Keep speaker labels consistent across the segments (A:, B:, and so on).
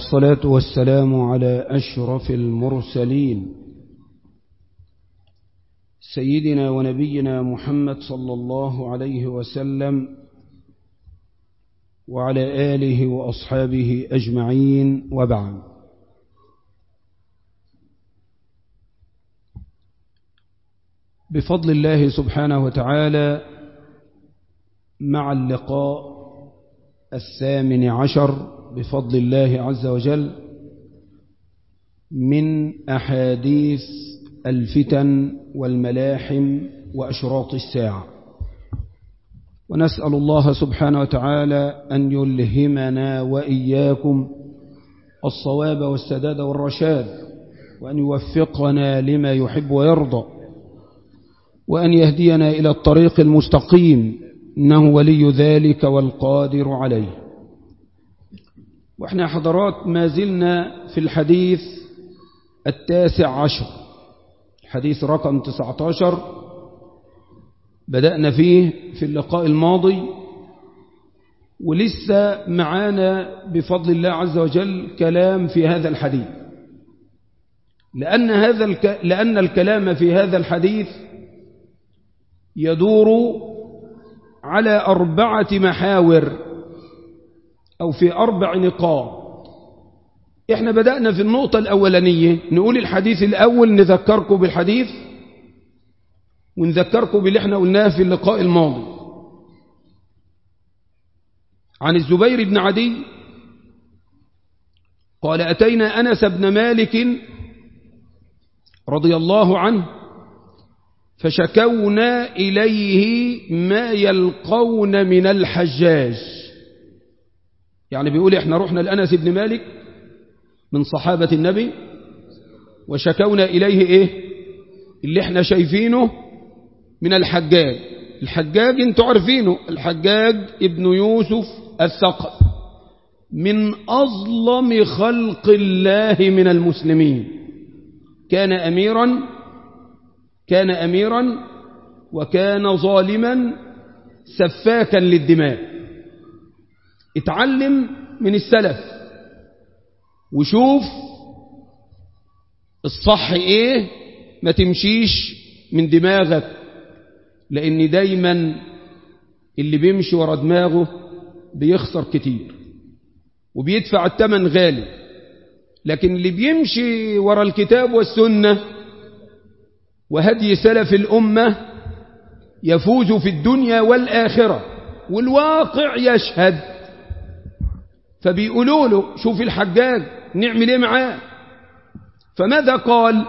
A: والصلاة والسلام على أشرف المرسلين سيدنا ونبينا محمد صلى الله عليه وسلم وعلى آله وأصحابه أجمعين وبعد بفضل الله سبحانه وتعالى مع اللقاء الثامن عشر بفضل الله عز وجل من أحاديث الفتن والملاحم وأشراط الساعة ونسأل الله سبحانه وتعالى أن يلهمنا وإياكم الصواب والسداد والرشاد وأن يوفقنا لما يحب ويرضى وأن يهدينا إلى الطريق المستقيم إنه ولي ذلك والقادر عليه وإحنا حضرات ما زلنا في الحديث التاسع عشر الحديث رقم 19 بدأنا فيه في اللقاء الماضي ولسه معانا بفضل الله عز وجل كلام في هذا الحديث لأن, هذا الك... لأن الكلام في هذا الحديث يدور على أربعة محاور أو في أربع نقاط إحنا بدأنا في النقطة الأولانية نقول الحديث الأول نذكركم بالحديث ونذكركم باللي احنا قلناه في اللقاء الماضي عن الزبير بن عدي قال أتينا أنس بن مالك رضي الله عنه فشكونا إليه ما يلقون من الحجاج يعني بيقول احنا رحنا لأنس بن مالك من صحابة النبي وشكونا إليه ايه اللي احنا شايفينه من الحجاج الحجاج انتوا عارفينه الحجاج ابن يوسف الثقف من أظلم خلق الله من المسلمين كان أميرا كان أميرا وكان ظالما سفاكا للدماء اتعلم من السلف وشوف الصح ايه ما تمشيش من دماغك لان دايما اللي بيمشي ورا دماغه بيخسر كتير وبيدفع الثمن غالي لكن اللي بيمشي ورا الكتاب والسنة وهدي سلف الأمة يفوز في الدنيا والآخرة والواقع يشهد فبيقولوا له شوف الحجاج نعمل ايه معاه فماذا قال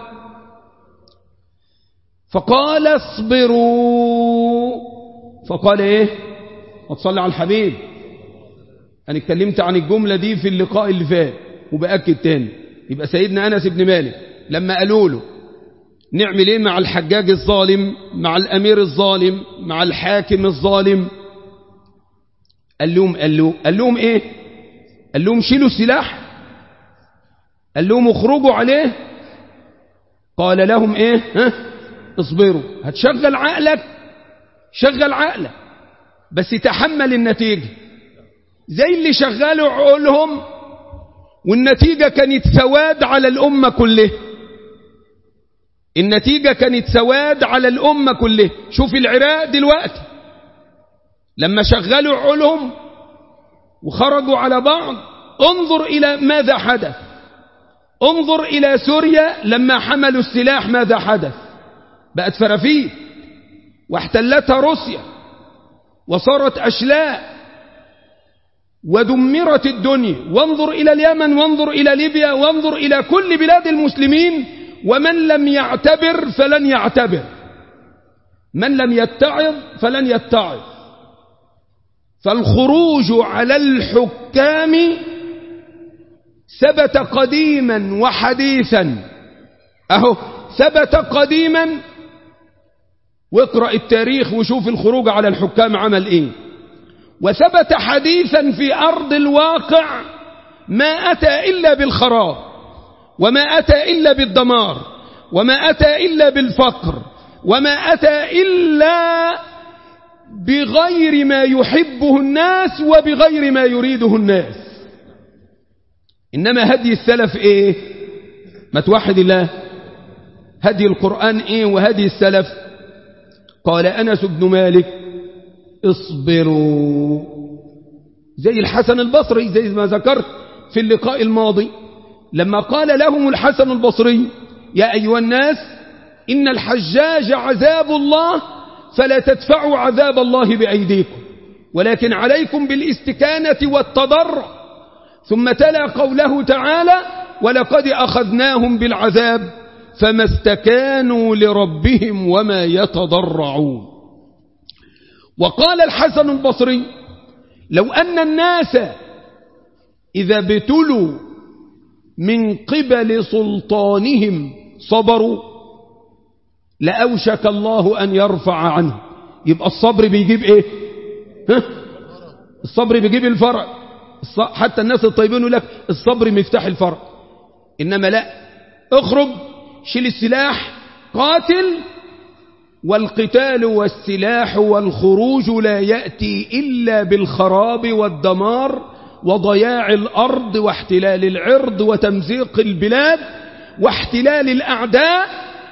A: فقال اصبروا فقال ايه وتصلي على الحبيب انا اتكلمت عن الجملة دي في اللقاء اللي فات وبأكد تاني يبقى سيدنا أنس بن مالك لما قالوا له نعمل ايه مع الحجاج الظالم مع الأمير الظالم مع الحاكم الظالم قال لهم قال لهم قال لهم ايه قال لهم شيلوا السلاح قال لهم اخرجوا عليه قال لهم ايه ها اصبروا هتشغل عقلك شغل عقلك بس تحمل النتيجة زي اللي شغلوا عقولهم والنتيجة كانت سواد على الأمة كلها النتيجة كانت سواد على الأمة كلها شوف العراق دلوقتي لما شغلوا عقولهم وخرجوا على بعض انظر إلى ماذا حدث انظر إلى سوريا لما حملوا السلاح ماذا حدث بقت فرافيل واحتلتها روسيا وصارت أشلاء ودمرت الدنيا وانظر إلى اليمن وانظر إلى ليبيا وانظر إلى كل بلاد المسلمين ومن لم يعتبر فلن يعتبر من لم يتعظ فلن يتعظ فالخروج على الحكام ثبت قديما وحديثا اهو ثبت قديما واقرأ التاريخ وشوف الخروج على الحكام عمل ايه وثبت حديثا في أرض الواقع ما أتى إلا بالخراب وما أتى إلا بالدمار وما أتى إلا بالفقر وما أتى إلا بغير ما يحبه الناس وبغير ما يريده الناس إنما هدي السلف إيه ما توحد الله هدي القرآن إيه وهدي السلف قال أنس بن مالك اصبروا زي الحسن البصري زي ما ذكرت في اللقاء الماضي لما قال لهم الحسن البصري يا أيها الناس إن الحجاج عذاب الله فلا تدفعوا عذاب الله بأيديكم ولكن عليكم بالاستكانة والتضرع ثم تلا قوله تعالى ولقد أخذناهم بالعذاب فما استكانوا لربهم وما يتضرعون وقال الحسن البصري لو أن الناس إذا ابتلوا من قبل سلطانهم صبروا لأوشك الله أن يرفع عنه يبقى الصبر بيجيب إيه ها؟ الصبر بيجيب الفرع حتى الناس الطيبين يقول لك الصبر مفتاح الفرع إنما لا اخرج شيل السلاح قاتل والقتال والسلاح والخروج لا يأتي إلا بالخراب والدمار وضياع الأرض واحتلال العرض وتمزيق البلاد واحتلال الأعداء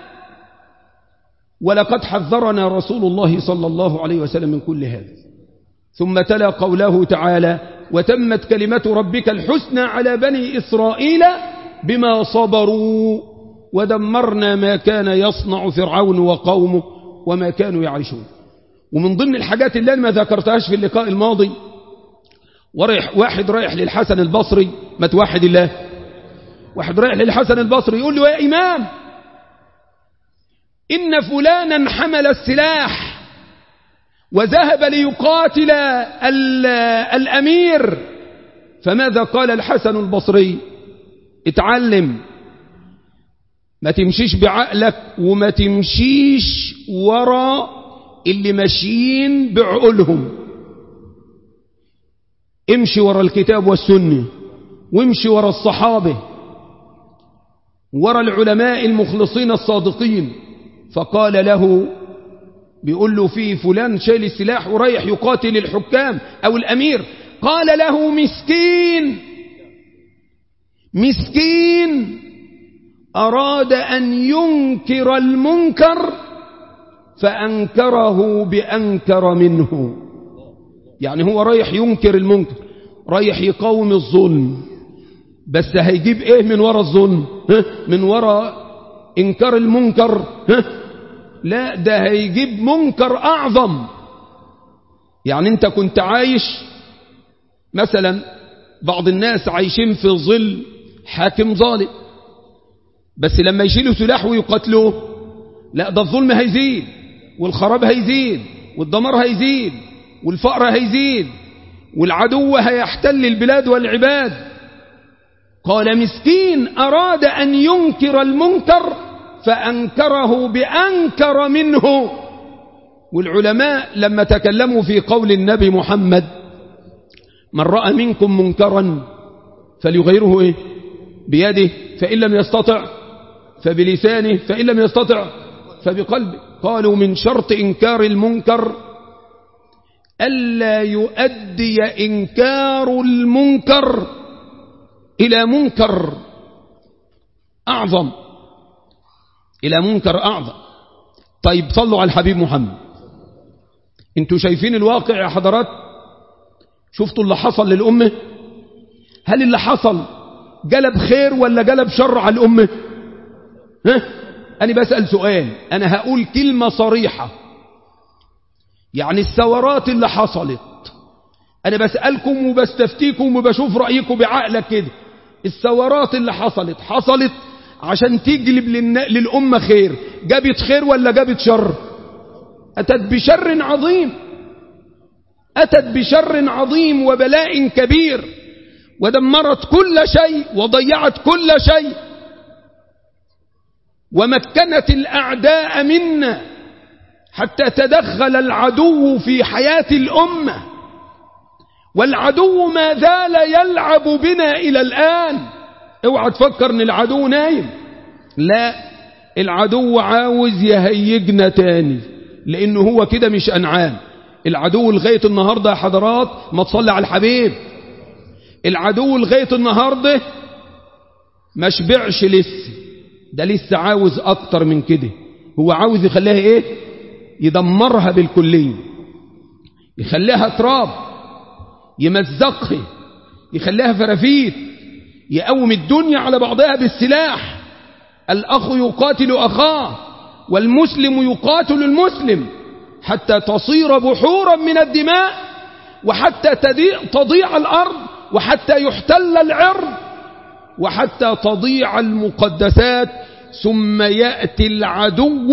A: ولقد حذرنا رسول الله صلى الله عليه وسلم من كل هذا ثم تلا قوله تعالى وتمت كلمة ربك الحسنى على بني إسرائيل بما صبروا ودمرنا ما كان يصنع فرعون وقومه وما كانوا يعيشون ومن ضمن الحاجات اللي أنا ما ذكرتهاش في اللقاء الماضي وريح واحد رايح للحسن البصري ما توحد الله واحد رايح للحسن البصري يقول له يا إمام إن فلانا حمل السلاح وذهب ليقاتل الأمير فماذا قال الحسن البصري اتعلم ما تمشيش بعقلك وما تمشيش ورا اللي ماشيين بعقولهم امشي ورا الكتاب والسنة وامشي ورا الصحابة ورا العلماء المخلصين الصادقين فقال له بيقول له في فلان شايل السلاح ورايح يقاتل الحكام أو الأمير قال له مسكين مسكين أراد أن ينكر المنكر فأنكره بأنكر منه يعني هو رايح ينكر المنكر رايح يقاوم الظلم بس هيجيب ايه من وراء الظلم ها؟ من وراء انكار المنكر ها؟ لا ده هيجيب منكر اعظم يعني انت كنت عايش مثلا بعض الناس عايشين في ظل حاكم ظالم بس لما يشيلوا سلاح ويقتلوه لا ده الظلم هيزيد والخراب هيزيد والدمار هيزيد والفقر هيزيد والعدو هيحتل البلاد والعباد قال مسكين أراد أن ينكر المنكر فأنكره بأنكر منه والعلماء لما تكلموا في قول النبي محمد من رأى منكم منكرا فليغيره إيه؟ بيده فإن لم يستطع فبلسانه فإن لم يستطع فبقلبه قالوا من شرط إنكار المنكر ألا يؤدي إنكار المنكر إلى منكر أعظم إلى منكر أعظم طيب صلوا على الحبيب محمد انتوا شايفين الواقع يا حضرات شفتوا اللي حصل للأمة هل اللي حصل جلب خير ولا جلب شر على الأمة ها؟ أنا بسأل سؤال أنا هقول كلمة صريحة يعني الثورات اللي حصلت أنا بسألكم وبستفتيكم وبشوف رأيكم بعقلك كده الثورات اللي حصلت حصلت عشان تجلب للأمة خير جابت خير ولا جابت شر أتت بشر عظيم أتت بشر عظيم وبلاء كبير ودمرت كل شيء وضيعت كل شيء ومكنت الأعداء منا حتى تدخل العدو في حياة الأمة والعدو ما زال يلعب بنا إلى الآن اوعى تفكر ان العدو نايم لا العدو عاوز يهيجنا تاني لانه هو كده مش انعام العدو لغاية النهاردة يا حضرات ما تصلي على الحبيب العدو لغاية النهاردة ما شبعش لسه ده لسه عاوز اكتر من كده هو عاوز يخليها ايه يدمرها بالكلية يخليها تراب يمزقها يخليها فرافيت يقوم الدنيا على بعضها بالسلاح الأخ يقاتل أخاه والمسلم يقاتل المسلم حتى تصير بحورا من الدماء وحتى تضيع الأرض وحتى يحتل العرض وحتى تضيع المقدسات ثم يأتي العدو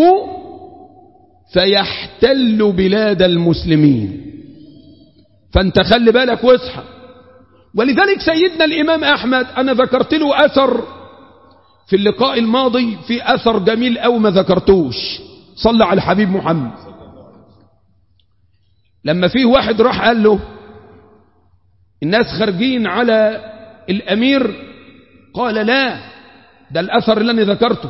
A: فيحتل بلاد المسلمين فانت خلي بالك واصحى ولذلك سيدنا الإمام أحمد أنا ذكرت له أثر في اللقاء الماضي في أثر جميل أو ما ذكرتوش صلى على الحبيب محمد لما فيه واحد راح قال له الناس خارجين على الأمير قال لا ده الأثر اللي أنا ذكرته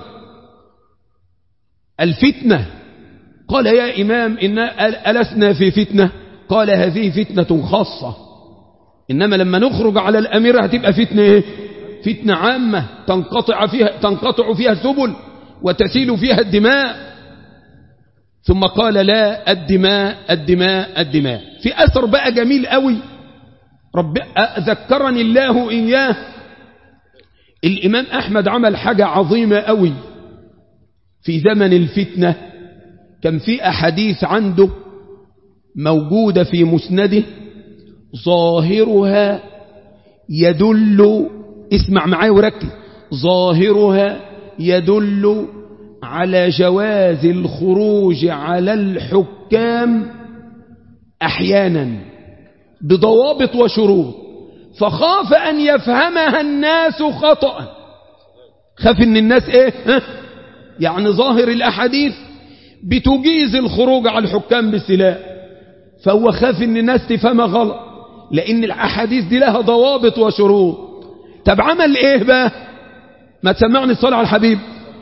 A: الفتنة قال يا إمام إن ألسنا في فتنة قال هذه فتنة خاصة إنما لما نخرج على الأمير هتبقى فتنة إيه؟ فتنة عامة تنقطع فيها, تنقطع فيها السبل وتسيل فيها الدماء ثم قال لا الدماء الدماء الدماء في أثر بقى جميل قوي رب ذكرني الله إياه الإمام أحمد عمل حاجة عظيمة قوي في زمن الفتنة كان في أحاديث عنده موجودة في مسنده ظاهرها يدل اسمع معايا وركز ظاهرها يدل على جواز الخروج على الحكام أحيانا بضوابط وشروط فخاف أن يفهمها الناس خطأ خاف أن الناس إيه ها؟ يعني ظاهر الأحاديث بتجيز الخروج على الحكام بالسلاح فهو خاف أن الناس تفهمها غلط لأن الأحاديث دي لها ضوابط وشروط طب عمل إيه بقى ما تسمعني الصلاة على الحبيب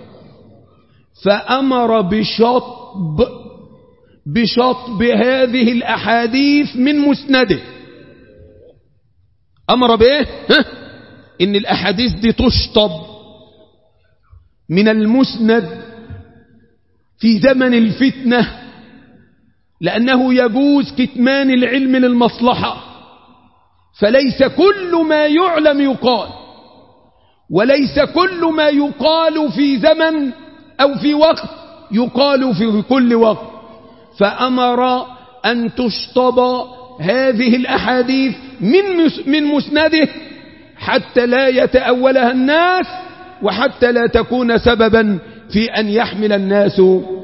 A: فأمر بشطب بشطب هذه الأحاديث من مسنده أمر بإيه ها؟ إن الأحاديث دي تشطب من المسند في زمن الفتنة لأنه يجوز كتمان العلم للمصلحة فليس كل ما يعلم يقال وليس كل ما يقال في زمن أو في وقت يقال في كل وقت فأمر أن تشطب هذه الأحاديث من من مسنده حتى لا يتأولها الناس وحتى لا تكون سببا في أن يحمل الناس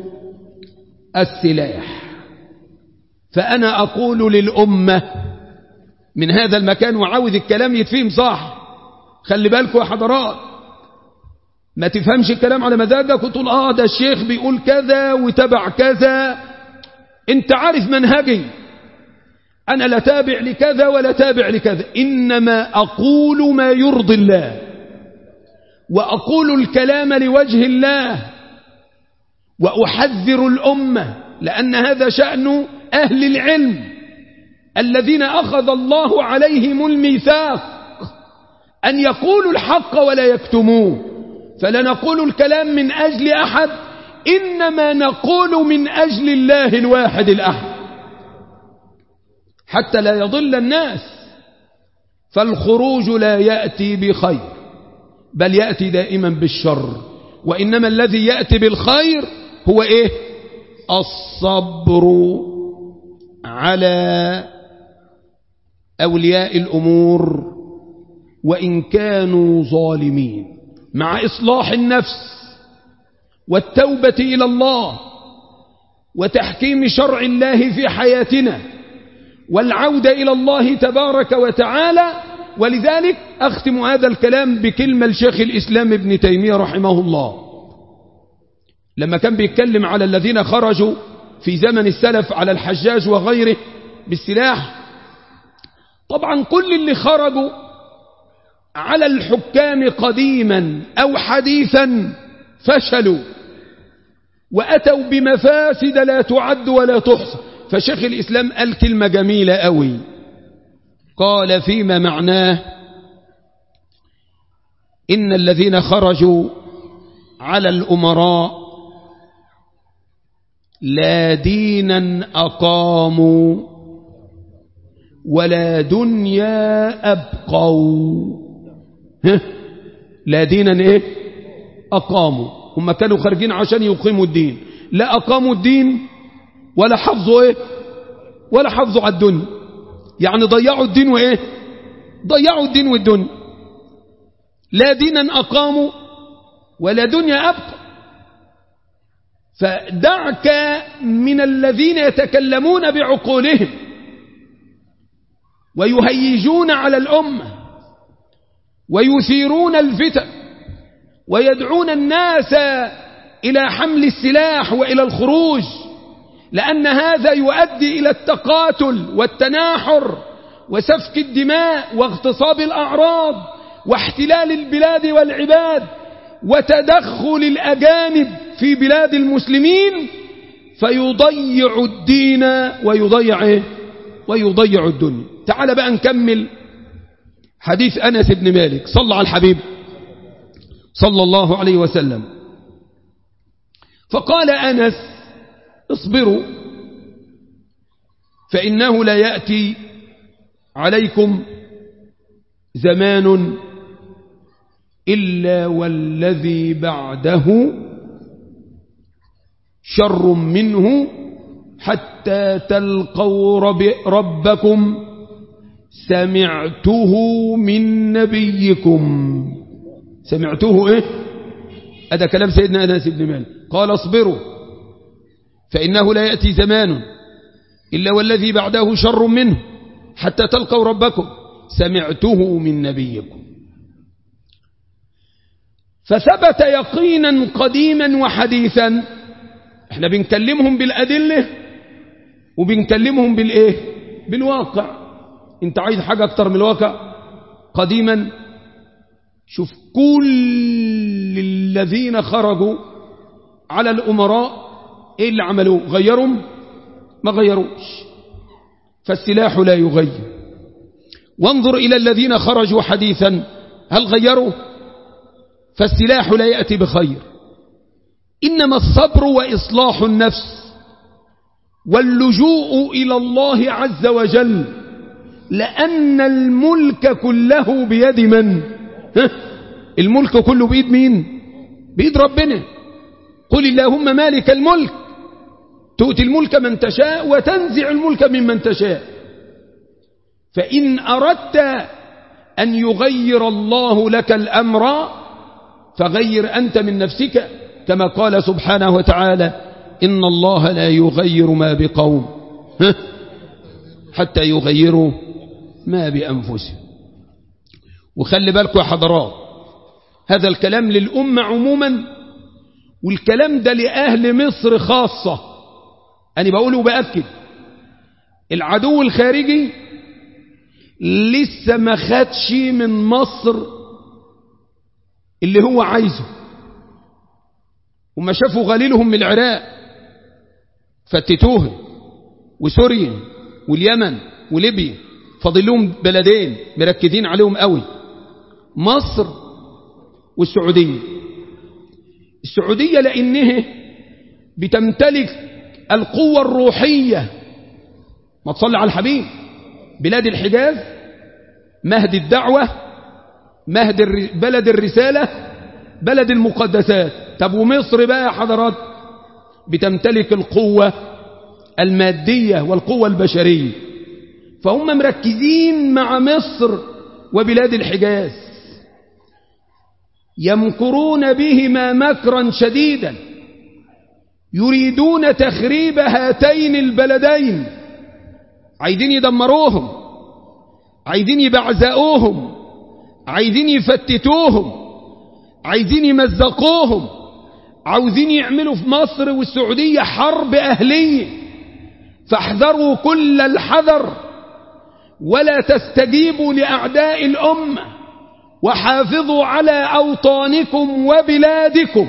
A: السلاح فأنا أقول للأمة من هذا المكان وعاوز الكلام يتفهم صح خلي بالكم يا حضرات ما تفهمش الكلام على مزاجك وتقول اه ده الشيخ بيقول كذا وتبع كذا انت عارف منهجي انا لا تابع لكذا ولا تابع لكذا انما اقول ما يرضي الله واقول الكلام لوجه الله واحذر الامه لان هذا شان اهل العلم الذين اخذ الله عليهم الميثاق ان يقولوا الحق ولا يكتموه فلا نقول الكلام من أجل أحد إنما نقول من أجل الله الواحد الأحد حتى لا يضل الناس فالخروج لا يأتي بخير بل يأتي دائما بالشر وإنما الذي يأتي بالخير هو إيه الصبر على أولياء الأمور وإن كانوا ظالمين مع إصلاح النفس والتوبة إلى الله وتحكيم شرع الله في حياتنا والعودة إلى الله تبارك وتعالى ولذلك أختم هذا الكلام بكلمة الشيخ الإسلام ابن تيمية رحمه الله لما كان بيتكلم على الذين خرجوا في زمن السلف على الحجاج وغيره بالسلاح طبعا كل اللي خرجوا على الحكام قديما أو حديثا فشلوا وأتوا بمفاسد لا تعد ولا تحصى فشيخ الإسلام قال كلمة جميلة قوي قال فيما معناه إن الذين خرجوا على الأمراء لا دينا أقاموا ولا دنيا أبقوا ها؟ لا دينا إيه أقاموا هم كانوا خارجين عشان يقيموا الدين لا أقاموا الدين ولا حفظوا إيه ولا حفظوا على الدنيا يعني ضيعوا الدين وإيه ضيعوا الدين والدنيا لا دينا أقاموا ولا دنيا أبقى فدعك من الذين يتكلمون بعقولهم ويهيجون على الأمة ويثيرون الفتن ويدعون الناس إلى حمل السلاح وإلى الخروج لأن هذا يؤدي إلى التقاتل والتناحر وسفك الدماء واغتصاب الأعراض واحتلال البلاد والعباد وتدخل الأجانب في بلاد المسلمين فيضيع الدين ويضيع إيه؟ ويضيع الدنيا تعال بقى نكمل حديث أنس بن مالك صلى على الحبيب صلى الله عليه وسلم فقال أنس اصبروا فإنه لا يأتي عليكم زمان إلا والذي بعده شر منه حتى تلقوا رب ربكم سمعته من نبيكم سمعته ايه هذا كلام سيدنا أنس بن مالك قال اصبروا فإنه لا يأتي زمان إلا والذي بعده شر منه حتى تلقوا ربكم سمعته من نبيكم فثبت يقينا قديما وحديثا احنا بنكلمهم بالأدلة وبنكلمهم بالإيه بالواقع انت عايز حاجة اكتر من الواقع قديما شوف كل الذين خرجوا على الأمراء ايه اللي عملوه غيروا ما غيروش فالسلاح لا يغير وانظر إلى الذين خرجوا حديثا هل غيروا فالسلاح لا يأتي بخير إنما الصبر وإصلاح النفس واللجوء إلى الله عز وجل لأن الملك كله بيد من ها؟ الملك كله بيد مين بيد ربنا قل اللهم مالك الملك تؤتي الملك من تشاء وتنزع الملك ممن تشاء فإن أردت أن يغير الله لك الأمر فغير أنت من نفسك كما قال سبحانه وتعالى إن الله لا يغير ما بقوم حتى يغيروا ما بأنفسهم وخلي بالكم يا حضرات هذا الكلام للأمة عموما والكلام ده لأهل مصر خاصة أنا بقوله وبأكد العدو الخارجي لسه ما خدش من مصر اللي هو عايزه وما شافوا غليلهم من العراق فتتوه وسوريا واليمن وليبيا فاضل لهم بلدين مركزين عليهم قوي مصر والسعودية السعودية لأنها بتمتلك القوة الروحية ما تصلي على الحبيب بلاد الحجاز مهد الدعوة مهد الر... بلد الرسالة بلد المقدسات طب ومصر بقى يا حضرات بتمتلك القوة المادية والقوة البشرية فهم مركزين مع مصر وبلاد الحجاز يمكرون بهما مكرا شديدا يريدون تخريب هاتين البلدين عايزين يدمروهم عايزين يبعزقوهم عايزين يفتتوهم عايزين يمزقوهم عاوزين يعملوا في مصر والسعودية حرب أهلية فاحذروا كل الحذر ولا تستجيبوا لأعداء الأمة وحافظوا على أوطانكم وبلادكم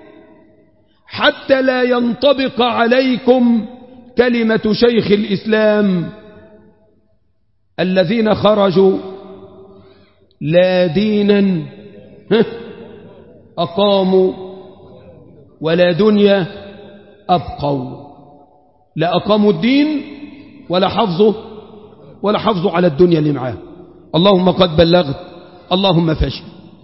A: حتى لا ينطبق عليكم كلمة شيخ الإسلام الذين خرجوا لا دينا ها أقاموا ولا دنيا أبقوا لا أقاموا الدين ولا حفظوا ولا حفظوا على الدنيا اللي معاه اللهم قد بلغت اللهم فشل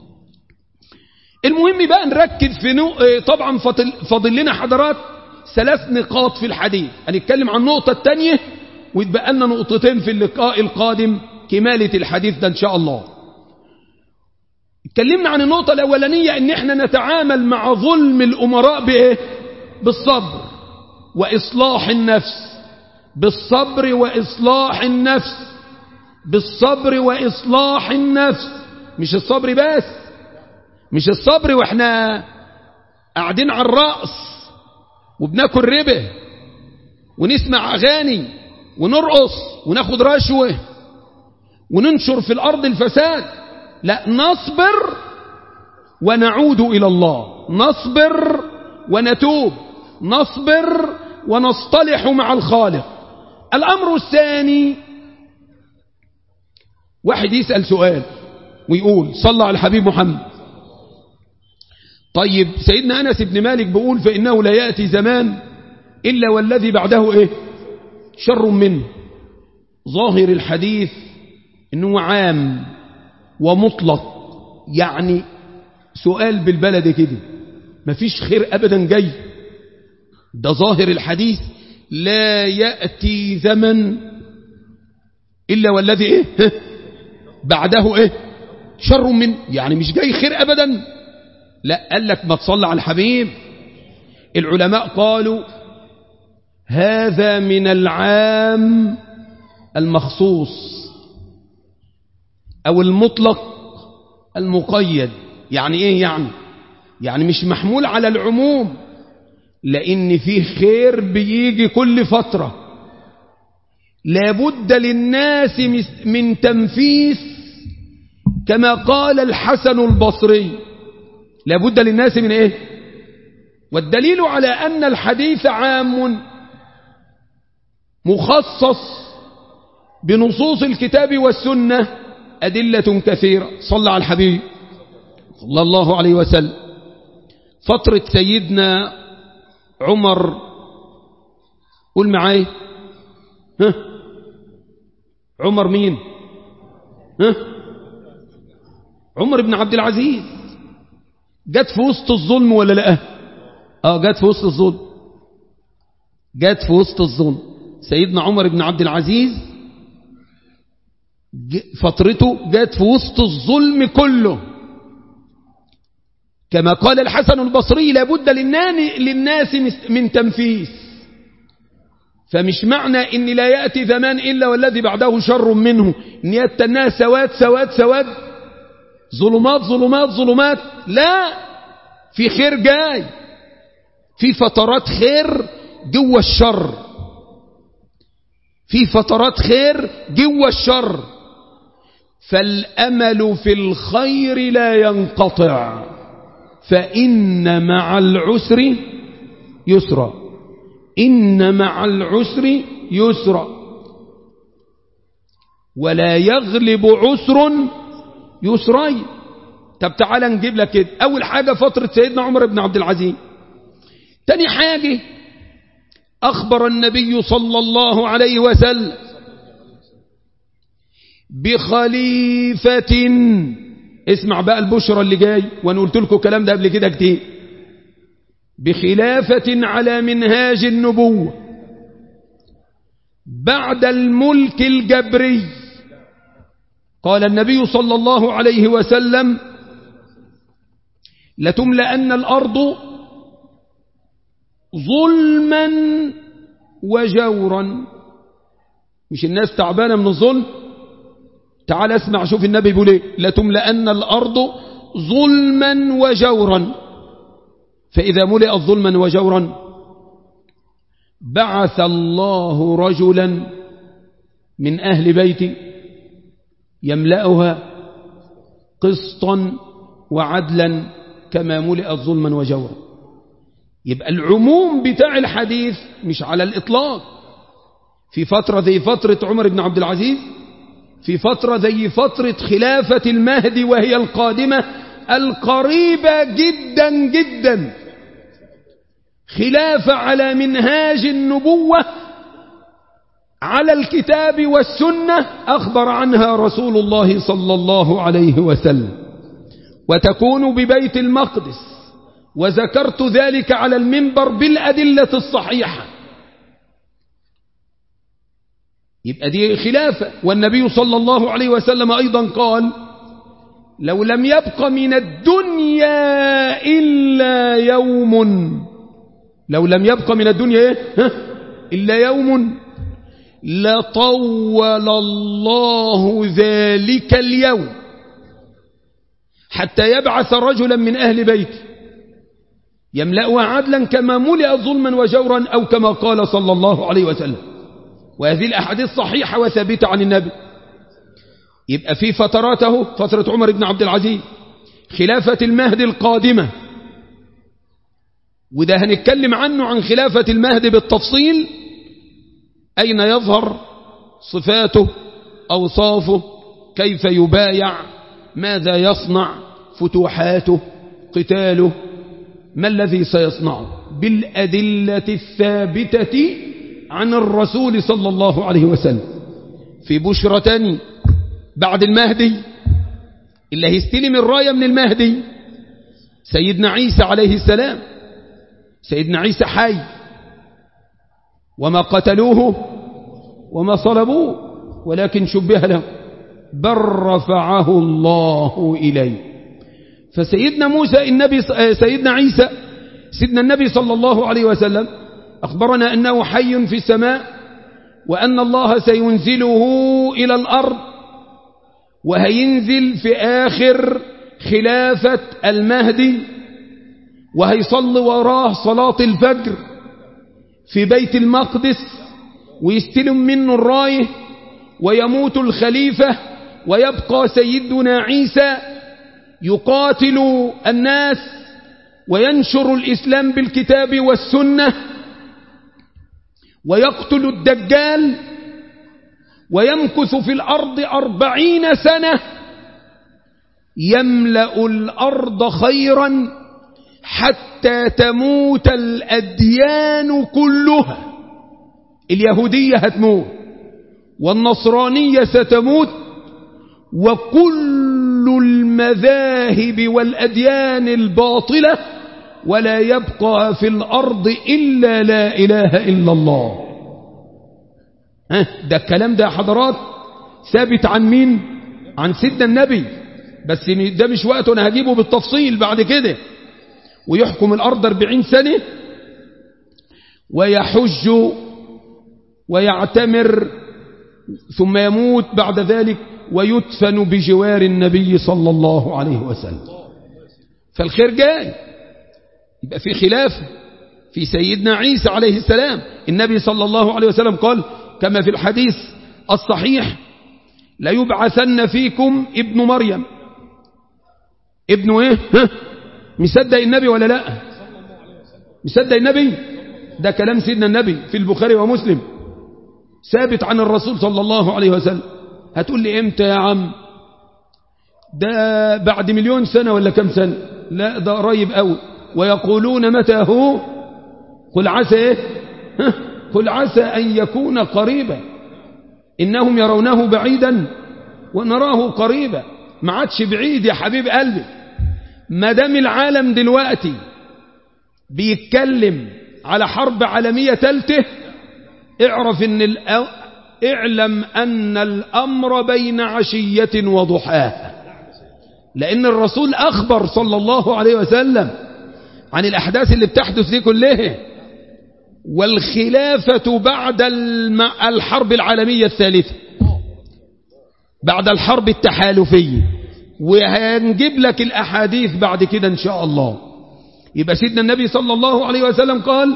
A: المهم بقى نركز في نو... طبعا فاضل... فاضل لنا حضرات ثلاث نقاط في الحديث هنتكلم عن النقطة الثانية ويتبقى لنا نقطتين في اللقاء القادم كمالة الحديث ده إن شاء الله اتكلمنا عن النقطة الأولانية ان احنا نتعامل مع ظلم الأمراء بإيه؟ بالصبر وإصلاح النفس بالصبر وإصلاح النفس بالصبر وإصلاح النفس مش الصبر بس مش الصبر واحنا قاعدين على الرأس وبناكل ربه ونسمع أغاني ونرقص وناخد رشوة وننشر في الأرض الفساد لا نصبر ونعود إلى الله نصبر ونتوب نصبر ونصطلح مع الخالق الأمر الثاني واحد يسأل سؤال ويقول صلى على الحبيب محمد طيب سيدنا أنس بن مالك بيقول فإنه لا يأتي زمان إلا والذي بعده إيه شر منه ظاهر الحديث إنه عام ومطلق يعني سؤال بالبلد كده مفيش خير أبدا جاي ده ظاهر الحديث لا يأتي زمن إلا والذي إيه بعده إيه شر من يعني مش جاي خير أبدا لا قال لك ما تصلى على الحبيب العلماء قالوا هذا من العام المخصوص أو المطلق المقيد يعني إيه يعني يعني مش محمول على العموم لأن فيه خير بيجي كل فترة لابد للناس من تنفيس كما قال الحسن البصري لابد للناس من ايه والدليل على أن الحديث عام مخصص بنصوص الكتاب والسنة أدلة كثيرة صلى على الحبيب صلى الله عليه وسلم فترة سيدنا عمر قول معاي ها عمر مين ها عمر بن عبد العزيز جت في وسط الظلم ولا لا اه جت في وسط الظلم جت في وسط الظلم سيدنا عمر بن عبد العزيز فترته جت في وسط الظلم كله كما قال الحسن البصري لابد للناس من تنفيس فمش معنى ان لا يأتي زمان إلا والذي بعده شر منه ان يتناه سواد سواد سواد ظلمات ظلمات ظلمات لا في خير جاي في فترات خير جوه الشر في فترات خير جوه الشر فالأمل في الخير لا ينقطع فإن مع العسر يسرا إن مع العسر يسرا ولا يغلب عسر يسرين طب تعالى نجيب لك كده أول حاجة فترة سيدنا عمر بن عبد العزيز تاني حاجة أخبر النبي صلى الله عليه وسلم بخليفة اسمع بقى البشرى اللي جاي وانا قلت لكم الكلام ده قبل كده كتير بخلافة على منهاج النبوة بعد الملك الجبري قال النبي صلى الله عليه وسلم لتملأن الأرض ظلما وجورا مش الناس تعبانة من الظلم تعال اسمع شوف النبي بيقول ايه لتملأن الأرض ظلما وجورا فإذا ملئت ظلما وجورا بعث الله رجلا من أهل بيتي يملأها قسطا وعدلا كما ملئت ظلما وجورا يبقى العموم بتاع الحديث مش على الإطلاق في فترة زي فترة عمر بن عبد العزيز في فترة زي فترة خلافة المهدي وهي القادمة القريبة جدا جدا خلافة على منهاج النبوة على الكتاب والسنة أخبر عنها رسول الله صلى الله عليه وسلم وتكون ببيت المقدس وذكرت ذلك على المنبر بالأدلة الصحيحة يبقى دي خلافة والنبي صلى الله عليه وسلم أيضا قال لو لم يبق من الدنيا إلا يوم لو لم يبق من الدنيا إيه؟ ها؟ إلا يوم لطول الله ذلك اليوم حتى يبعث رجلا من أهل بيته يملأها عدلا كما ملئ ظلما وجورا أو كما قال صلى الله عليه وسلم وهذه الأحاديث صحيحة وثابتة عن النبي يبقى في فتراته فترة عمر بن عبد العزيز خلافة المهدي القادمة وده هنتكلم عنه عن خلافة المهدي بالتفصيل أين يظهر صفاته أوصافه كيف يبايع ماذا يصنع فتوحاته قتاله ما الذي سيصنعه بالأدلة الثابتة عن الرسول صلى الله عليه وسلم في بشرتان بعد المهدي اللي هيستلم الراية من المهدي سيدنا عيسى عليه السلام سيدنا عيسى حي وما قتلوه وما صلبوه ولكن شبه له بل رفعه الله إليه فسيدنا موسى النبي سيدنا عيسى سيدنا النبي صلى الله عليه وسلم أخبرنا أنه حي في السماء وأن الله سينزله إلى الأرض وهينزل في آخر خلافة المهدي وهيصلي وراه صلاة الفجر في بيت المقدس ويستلم منه الرايه ويموت الخليفة ويبقى سيدنا عيسى يقاتل الناس وينشر الإسلام بالكتاب والسنة ويقتل الدجال ويمكث في الأرض أربعين سنة يملأ الأرض خيرا حتى تموت الأديان كلها اليهودية هتموت والنصرانية ستموت وكل المذاهب والأديان الباطلة ولا يبقى في الأرض إلا لا إله إلا الله ها ده الكلام ده حضرات ثابت عن مين عن سيدنا النبي بس ده مش وقته أنا هجيبه بالتفصيل بعد كده ويحكم الأرض أربعين سنة ويحج ويعتمر ثم يموت بعد ذلك ويدفن بجوار النبي صلى الله عليه وسلم فالخير جاي يبقى في خلاف في سيدنا عيسى عليه السلام النبي صلى الله عليه وسلم قال كما في الحديث الصحيح لا يبعثن فيكم ابن مريم ابن ايه ها؟ مصدق النبي ولا لا مصدق النبي ده كلام سيدنا النبي في البخاري ومسلم ثابت عن الرسول صلى الله عليه وسلم هتقول لي امتى يا عم ده بعد مليون سنة ولا كم سنة لا ده قريب قوي ويقولون متى هو قل عسى ايه ها؟ قل عسى أن يكون قريبا إنهم يرونه بعيدا ونراه قريبا ما عادش بعيد يا حبيب قلبي ما دام العالم دلوقتي بيتكلم على حرب عالمية ثالثه اعرف ان الأ... اعلم أن الأمر بين عشية وضحاها لأن الرسول أخبر صلى الله عليه وسلم عن الأحداث اللي بتحدث دي كلها والخلافة بعد الم... الحرب العالمية الثالثة بعد الحرب التحالفية وهنجيب لك الأحاديث بعد كده إن شاء الله يبقى سيدنا النبي صلى الله عليه وسلم قال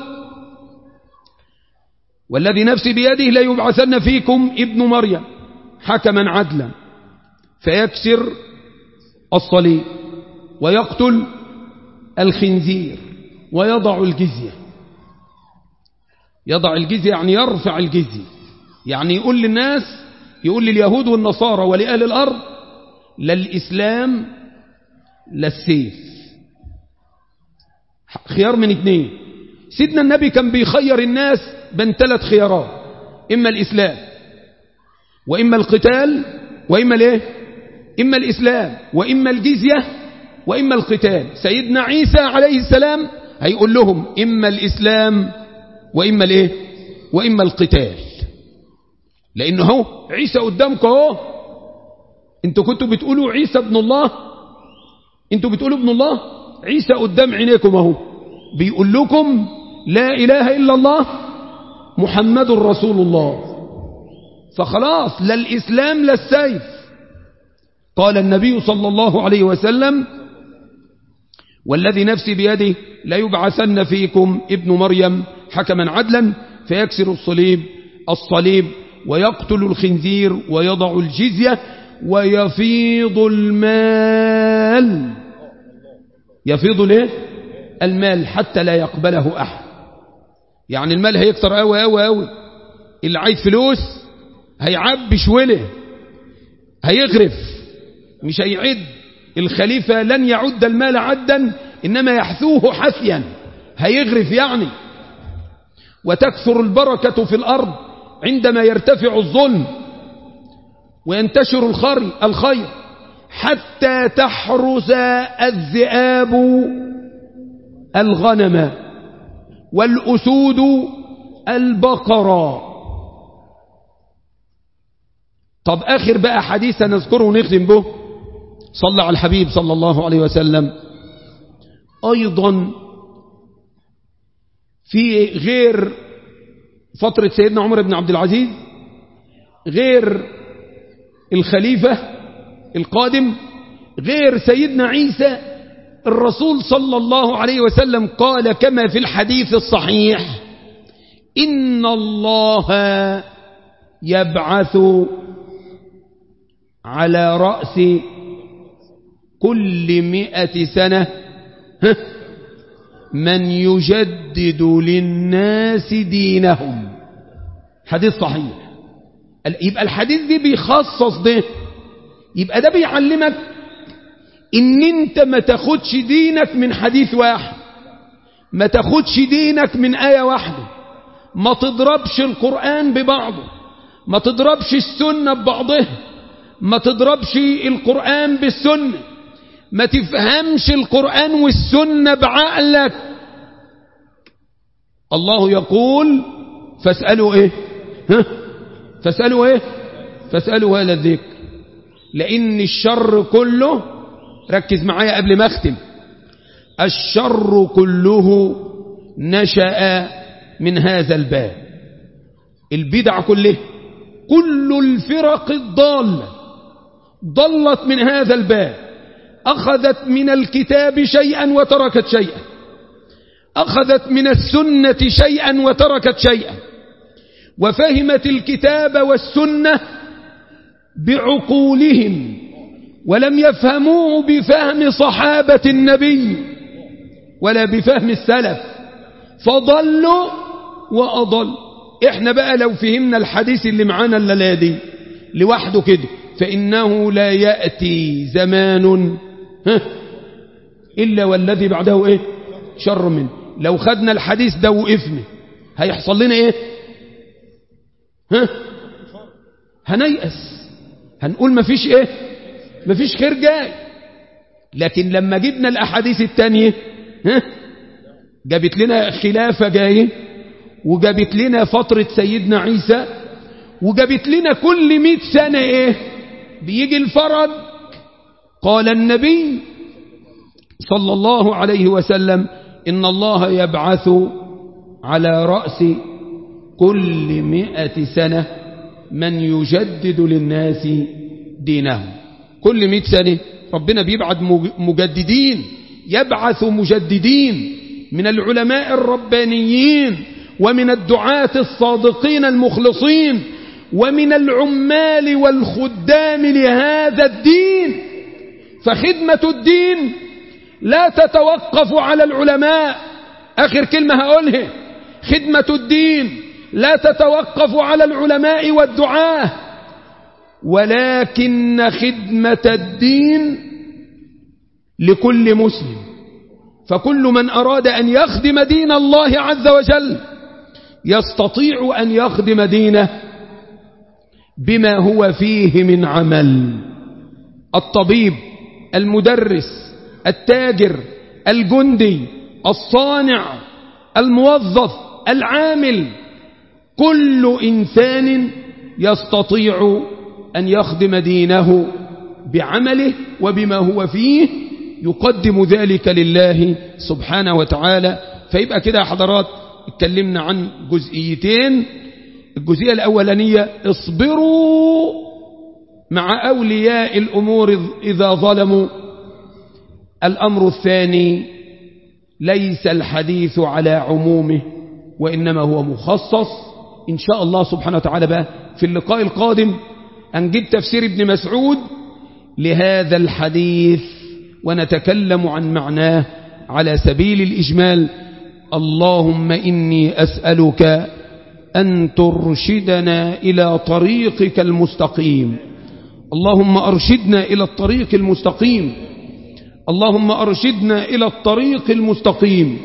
A: والذي نفسي بيده لا يبعثن فيكم ابن مريم حكما عدلا فيكسر الصليب ويقتل الخنزير ويضع الجزية يضع الجزية يعني يرفع الجزية يعني يقول للناس يقول لليهود والنصارى ولأهل الأرض لا الإسلام لا السيف خيار من اتنين سيدنا النبي كان بيخير الناس بين ثلاث خيارات إما الإسلام وإما القتال وإما الايه إما الإسلام وإما الجزية وإما القتال سيدنا عيسى عليه السلام هيقول لهم إما الإسلام وإما الايه وإما القتال لأنه هو عيسى قدامكم اهو انتوا كنتوا بتقولوا عيسى ابن الله انتوا بتقولوا ابن الله عيسى قدام عينيكم اهو بيقول لكم لا إله إلا الله محمد رسول الله فخلاص لا الإسلام لا السيف قال النبي صلى الله عليه وسلم والذي نفسي بيده لا يبعثن فيكم ابن مريم حكما عدلا فيكسر الصليب الصليب ويقتل الخنزير ويضع الجزية ويفيض المال يفيض ليه المال حتى لا يقبله أحد يعني المال هيكتر قوي قوي قوي اللي عايز فلوس هيعبي شوله هيغرف مش هيعد الخليفة لن يعد المال عدا إنما يحثوه حثيا هيغرف يعني وتكثر البركة في الأرض عندما يرتفع الظلم وينتشر الخير حتى تحرس الذئاب الغنم والأسود البقرة طب آخر بقى حديث نذكره ونختم به صلى على الحبيب صلى الله عليه وسلم أيضا في غير فترة سيدنا عمر بن عبد العزيز غير الخليفة القادم غير سيدنا عيسى الرسول صلى الله عليه وسلم قال كما في الحديث الصحيح إن الله يبعث على رأس كل مئة سنة من يجدد للناس دينهم حديث صحيح يبقى الحديث دي بيخصص ده يبقى ده بيعلمك ان انت ما تاخدش دينك من حديث واحد ما تاخدش دينك من آية واحدة ما تضربش القرآن ببعضه ما تضربش السنة ببعضها ما تضربش القرآن بالسنة ما تفهمش القرآن والسنة بعقلك الله يقول فاسألوا ايه ها؟ فاسألوا ايه فاسألوا هذا الذكر لأن الشر كله ركز معايا قبل ما اختم الشر كله نشأ من هذا الباب البدع كله كل الفرق الضالة ضلت من هذا الباب أخذت من الكتاب شيئا وتركت شيئا أخذت من السنة شيئا وتركت شيئا وفهمت الكتاب والسنة بعقولهم ولم يفهموه بفهم صحابة النبي ولا بفهم السلف فضلوا وأضل احنا بقى لو فهمنا الحديث اللي معانا الليلة دي لوحده كده فإنه لا يأتي زمان ها إلا والذي بعده إيه شر منه لو خدنا الحديث ده وقفنا هيحصل لنا إيه ها هنيأس هنقول مفيش إيه مفيش خير جاي لكن لما جبنا الأحاديث التانية ها جابت لنا خلافة جاية وجابت لنا فترة سيدنا عيسى وجابت لنا كل مئة سنة ايه بيجي الفرج قال النبي صلى الله عليه وسلم إن الله يبعث على رأس كل مئة سنة من يجدد للناس دينهم كل مئة سنة ربنا بيبعث مجددين يبعث مجددين من العلماء الربانيين ومن الدعاة الصادقين المخلصين ومن العمال والخدام لهذا الدين فخدمة الدين لا تتوقف على العلماء آخر كلمة هقولها خدمة الدين لا تتوقف على العلماء والدعاة ولكن خدمة الدين لكل مسلم فكل من أراد أن يخدم دين الله عز وجل يستطيع أن يخدم دينه بما هو فيه من عمل الطبيب المدرس التاجر الجندي الصانع الموظف العامل كل إنسان يستطيع أن يخدم دينه بعمله وبما هو فيه يقدم ذلك لله سبحانه وتعالى فيبقى كده يا حضرات اتكلمنا عن جزئيتين الجزئية الأولانية اصبروا مع أولياء الأمور إذا ظلموا الأمر الثاني ليس الحديث على عمومه وإنما هو مخصص إن شاء الله سبحانه وتعالى بقى في اللقاء القادم أنجب تفسير ابن مسعود لهذا الحديث ونتكلم عن معناه على سبيل الإجمال اللهم إني أسألك أن ترشدنا إلى طريقك المستقيم اللهم أرشدنا إلى الطريق المستقيم اللهم أرشدنا إلى الطريق المستقيم